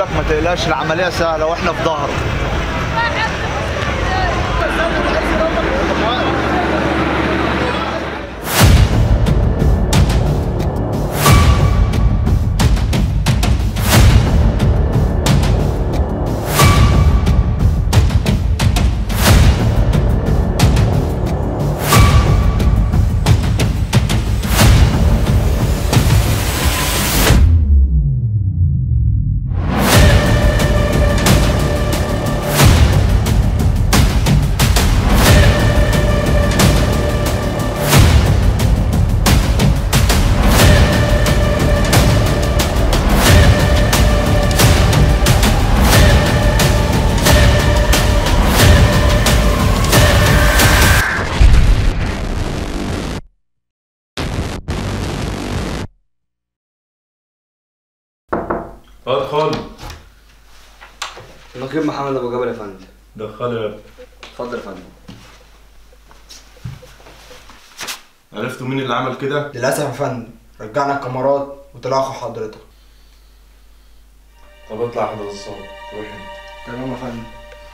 لك ما تقلقش العمليه سهله واحنا في ظهرك ادخل نقيب محمد ابو جبل يا فندم دخل يا اتفضل يا فندم عرفتوا مين اللي عمل كده؟ للاسف يا فندم رجعنا الكاميرات وطلع اخو حضرتك طب اطلع احضر الصوت روح انت تمام يا فندم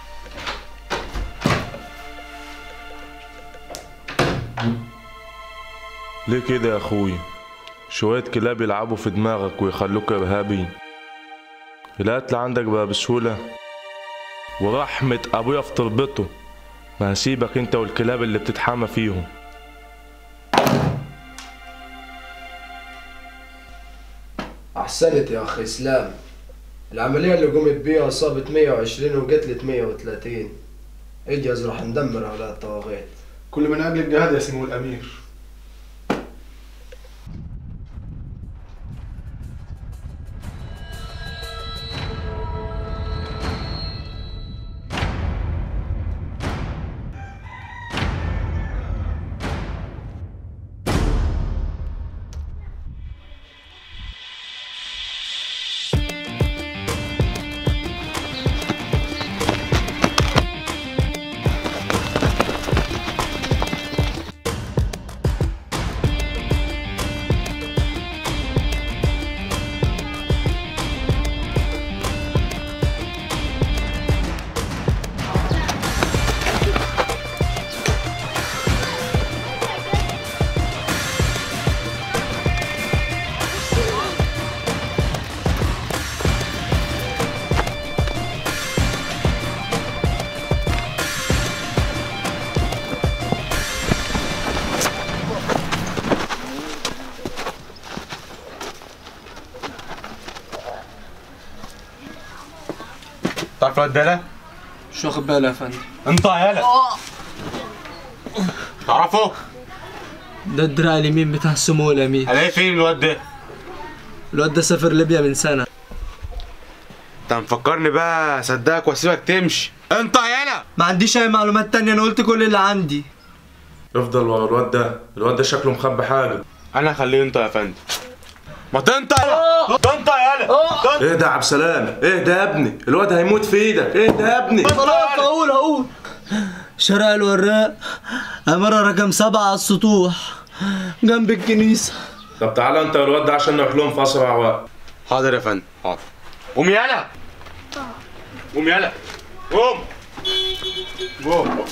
ليه كده يا اخوي شوية كلاب يلعبوا في دماغك ويخلوك ارهابي القتل عندك بقى بسهولة ورحمة ابويا في تربته ما هسيبك انت والكلاب اللي بتتحامى فيهم أحسنت يا أخ إسلام العملية اللي قمت بيها أصابت 120 وقتلت 130 اجهز راح ندمر هؤلاء الطواغيت كل من اجل الجهاد يا سمو الامير تعرف الواد ده لا؟ مش واخد بالي يا فندم انت يالا تعرفه؟ ده الدراع اليمين بتاع سمو الأمير الاقيه فين الواد ده؟ الواد ده سافر ليبيا من سنة انت مفكرني بقى اصدقك واسيبك تمشي انت يالا ما عنديش أي معلومات تانية أنا قلت كل اللي عندي افضل ورا الواد ده الواد ده شكله مخبي حاجة انا هخليه انت يا فندم ما تنت يالا ده انت يالا ده ايه ده يا عبد السلام ايه ده يا ابني الواد هيموت في ايدك ايه ده يا ابني خلاص هقول هقول شارع الوراق أمارة رقم سبعة على السطوح جنب الكنيسة طب تعالى انت والواد ده عشان نروح لهم في اسرع وقت حاضر يا فندم حاضر قوم يالا قوم يالا قوم قوم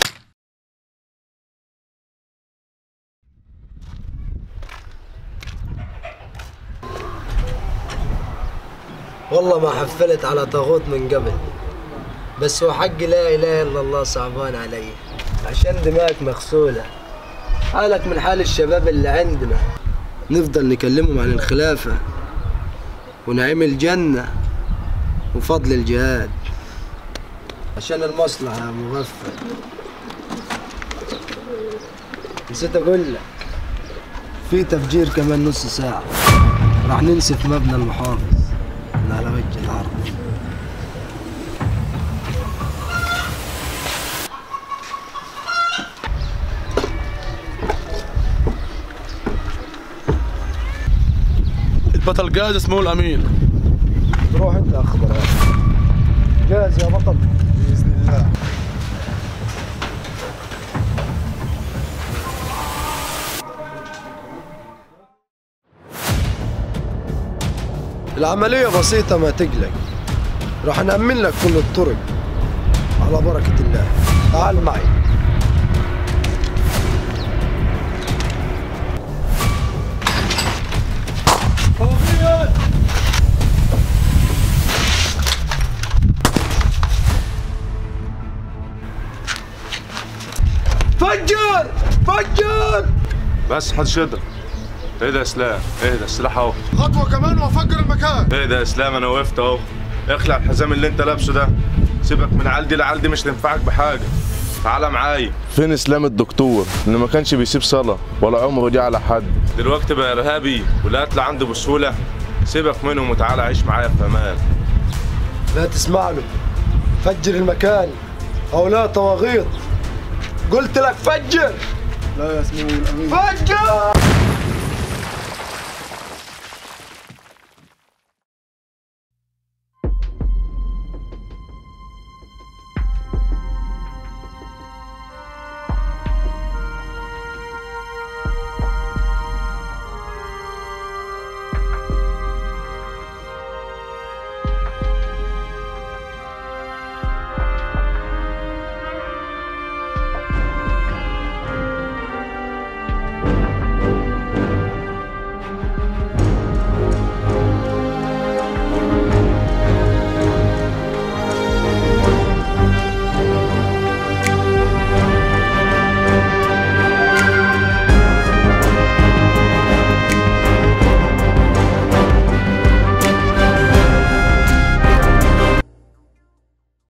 والله ما حفلت على طاغوت من قبل بس هو حق لا اله الا الله صعبان علي عشان دماغك مغسوله حالك من حال الشباب اللي عندنا نفضل نكلمهم عن الخلافه ونعيم الجنه وفضل الجهاد عشان المصلحه يا مغفل نسيت اقول لك في تفجير كمان نص ساعه راح ننسف مبنى المحافظ من على وجه الارض البطل جاهز اسمه الامير روح انت اخبر جاهز يا بطل باذن الله العملية بسيطة ما تقلق راح نأمن لك كل الطرق على بركة الله تعال معي فجر فجر بس حد شدر ايه ده يا اسلام ايه ده السلاح اهو خطوة كمان وافجر المكان ايه ده يا اسلام انا وقفت اهو اخلع الحزام اللي انت لابسه ده سيبك من عالدي لعالدي مش تنفعك بحاجه تعالى معايا فين اسلام الدكتور اللي ما كانش بيسيب صلاه ولا عمره جه على حد دلوقتي بقى ارهابي ولا هتلاقي عنده بسهوله سيبك منهم وتعالى عيش معايا في امان لا تسمع له فجر المكان او لا طواغيط قلت لك فجر لا يا سمو الامير فجر